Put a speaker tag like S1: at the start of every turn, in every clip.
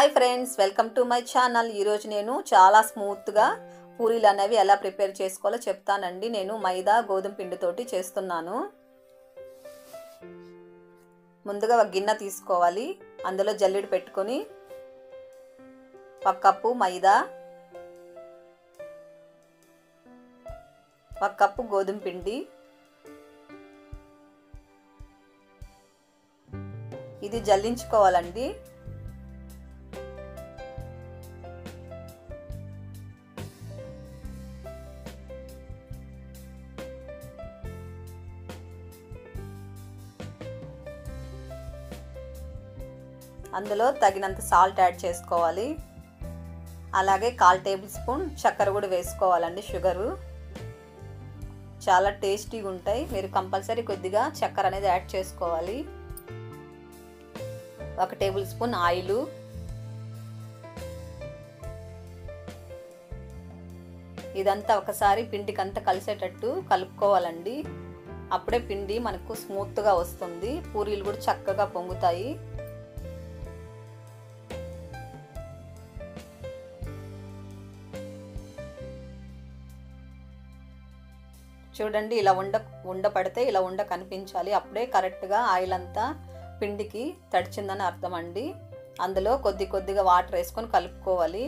S1: hi friends welcome to my channel ఈరోజు నేను చాలా స్మూత్గా పూరీలు అనేవి ఎలా ప్రిపేర్ చేసుకోవాలో చెప్తానండి నేను మైదా గోధుమ పిండితోటి చేస్తున్నాను ముందుగా ఒక గిన్నె తీసుకోవాలి అందులో జల్లెడ పెట్టుకొని ఒక కప్పు మైదా ఒక కప్పు గోధుమ పిండి ఇది జల్లించుకోవాలండి అందులో తగినంత సాల్ట్ యాడ్ చేసుకోవాలి అలాగే కాల్ టేబుల్ స్పూన్ చక్కెర కూడా వేసుకోవాలండి షుగరు చాలా టేస్టీగా ఉంటాయి మీరు కంపల్సరీ కొద్దిగా చక్కెర అనేది యాడ్ చేసుకోవాలి ఒక టేబుల్ స్పూన్ ఆయిల్ ఇదంతా ఒకసారి పిండికంతా కలిసేటట్టు కలుపుకోవాలండి అప్పుడే పిండి మనకు స్మూత్గా వస్తుంది పూరీలు కూడా చక్కగా పొంగుతాయి చూడండి ఇలా ఉండ ఉండ పడితే ఇలా ఉండ కనిపించాలి అప్పుడే కరెక్ట్గా ఆయిల్ అంతా పిండికి తడిచిందని అర్థం అండి అందులో కొద్ది కొద్దిగా వాటర్ వేసుకొని కలుపుకోవాలి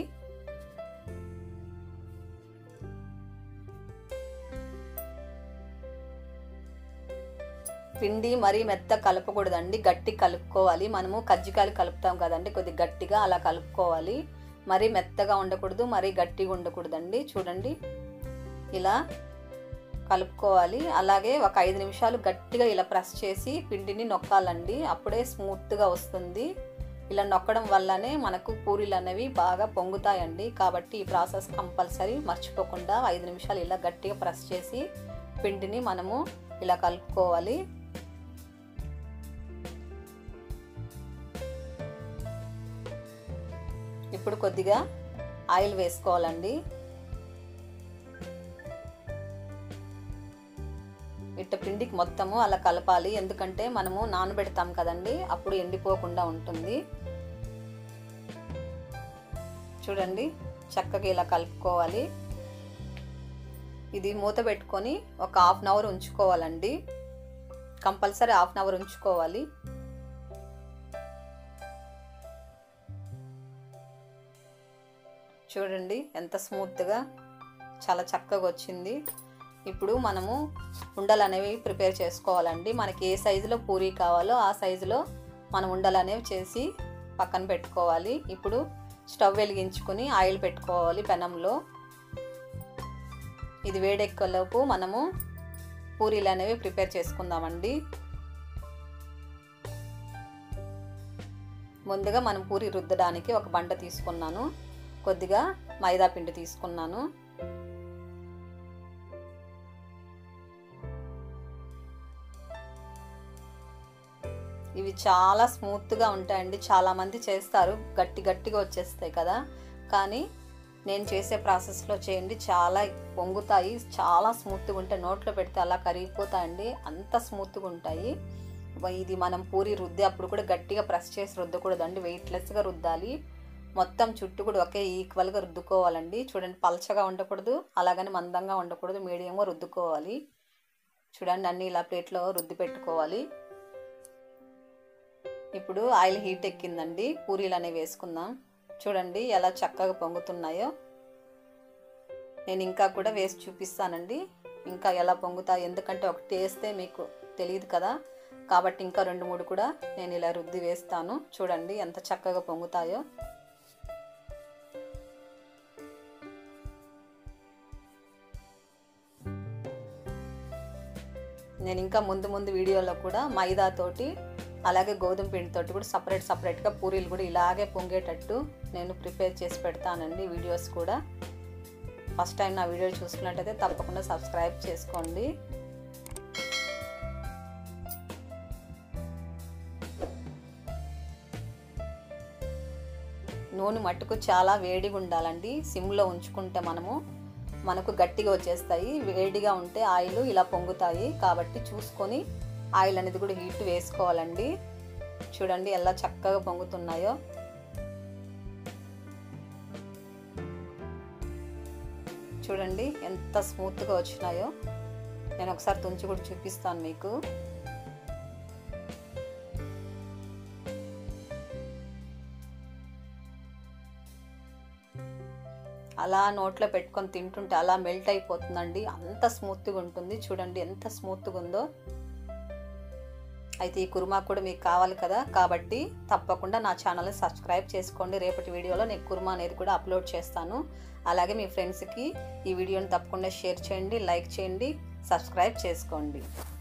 S1: పిండి మరీ మెత్త కలపకూడదండి గట్టి కలుపుకోవాలి మనము కజ్జికాయలు కలుపుతాం కదండి కొద్ది గట్టిగా అలా కలుపుకోవాలి మరీ మెత్తగా ఉండకూడదు మరీ గట్టిగా ఉండకూడదండి చూడండి ఇలా కలుపుకోవాలి అలాగే ఒక ఐదు నిమిషాలు గట్టిగా ఇలా ప్రెస్ చేసి పిండిని నొక్కాలండి అప్పుడే స్మూత్గా వస్తుంది ఇలా నొక్కడం వల్లనే మనకు పూరీలు అనేవి బాగా పొంగుతాయండి కాబట్టి ఈ ప్రాసెస్ కంపల్సరీ మర్చిపోకుండా ఐదు నిమిషాలు ఇలా గట్టిగా ప్రెస్ చేసి పిండిని మనము ఇలా కలుపుకోవాలి ఇప్పుడు కొద్దిగా ఆయిల్ వేసుకోవాలండి ఇట్ట పిండికి మొత్తము అలా కలపాలి ఎందుకంటే మనము నానబెడతాం కదండి అప్పుడు ఎండిపోకుండా ఉంటుంది చూడండి చక్కగా ఇలా కలుపుకోవాలి ఇది మూత పెట్టుకొని ఒక హాఫ్ అన్ అవర్ ఉంచుకోవాలండి కంపల్సరీ హాఫ్ అన్ అవర్ ఉంచుకోవాలి చూడండి ఎంత స్మూత్గా చాలా చక్కగా వచ్చింది ఇప్పుడు మనము ఉండలు అనేవి ప్రిపేర్ చేసుకోవాలండి మనకి ఏ సైజులో పూరీ కావాలో ఆ సైజులో మనం ఉండలు అనేవి చేసి పక్కన పెట్టుకోవాలి ఇప్పుడు స్టవ్ వెలిగించుకొని ఆయిల్ పెట్టుకోవాలి పెనంలో ఇది వేడెక్కలోపు మనము పూరీలు అనేవి ప్రిపేర్ చేసుకుందామండి ముందుగా మనం పూరి రుద్దడానికి ఒక బండ తీసుకున్నాను కొద్దిగా మైదా పిండి తీసుకున్నాను ఇవి చాలా స్మూత్గా ఉంటాయండి చాలామంది చేస్తారు గట్టి గట్టిగా వచ్చేస్తాయి కదా కానీ నేను చేసే ప్రాసెస్లో చేయండి చాలా పొంగుతాయి చాలా స్మూత్గా ఉంటాయి నోట్లో పెడితే అలా కరిగిపోతాయండి అంత స్మూత్గా ఉంటాయి ఇది మనం పూరి రుద్దే అప్పుడు కూడా గట్టిగా ప్రెస్ చేసి రుద్దకూడదండి వెయిట్లెస్గా రుద్దాలి మొత్తం చుట్టూ కూడా ఒకే ఈక్వల్గా రుద్దుకోవాలండి చూడండి పలచగా ఉండకూడదు అలాగని మందంగా ఉండకూడదు మీడియంగా రుద్దుకోవాలి చూడండి అన్నీ ఇలా ప్లేట్లో రుద్ది పెట్టుకోవాలి ఇప్పుడు ఆయిల్ హీట్ ఎక్కిందండి పూరీలు అనేవి వేసుకుందాం చూడండి ఎలా చక్కగా పొంగుతున్నాయో నేను ఇంకా కూడా వేసి చూపిస్తానండి ఇంకా ఎలా పొంగుతాయి ఎందుకంటే ఒకటి వేస్తే మీకు తెలియదు కదా కాబట్టి ఇంకా రెండు మూడు కూడా నేను ఇలా రుద్ది వేస్తాను చూడండి ఎంత చక్కగా పొంగుతాయో నేను ఇంకా ముందు ముందు వీడియోలో కూడా మైదాతోటి అలాగే గోధుమ పిండితోటి కూడా సపరేట్ సపరేట్గా పూరీలు కూడా ఇలాగే పొంగేటట్టు నేను ప్రిపేర్ చేసి పెడతానండి వీడియోస్ కూడా ఫస్ట్ టైం నా వీడియో చూసుకున్నట్టయితే తప్పకుండా సబ్స్క్రైబ్ చేసుకోండి నూనె మట్టుకు చాలా వేడిగా ఉండాలండి సిమ్లో ఉంచుకుంటే మనము మనకు గట్టిగా వచ్చేస్తాయి వేడిగా ఉంటే ఆయిల్ ఇలా పొంగుతాయి కాబట్టి చూసుకొని ఆయిల్ అనేది కూడా హీట్ వేసుకోవాలండి చూడండి ఎలా చక్కగా పొంగుతున్నాయో చూడండి ఎంత స్మూత్గా వచ్చినాయో నేను ఒకసారి తుంచి కూడా చూపిస్తాను మీకు అలా నోట్లో పెట్టుకొని తింటుంటే అలా మెల్ట్ అయిపోతుందండి అంత స్మూత్గా ఉంటుంది చూడండి ఎంత స్మూత్గా ఉందో అయితే ఈ కుర్మా కూడా మీకు కావాలి కదా కాబట్టి తప్పకుండా నా ఛానల్ని సబ్స్క్రైబ్ చేసుకోండి రేపటి వీడియోలో నేను కుర్మా అనేది కూడా అప్లోడ్ చేస్తాను అలాగే మీ ఫ్రెండ్స్కి ఈ వీడియోని తప్పకుండా షేర్ చేయండి లైక్ చేయండి సబ్స్క్రైబ్ చేసుకోండి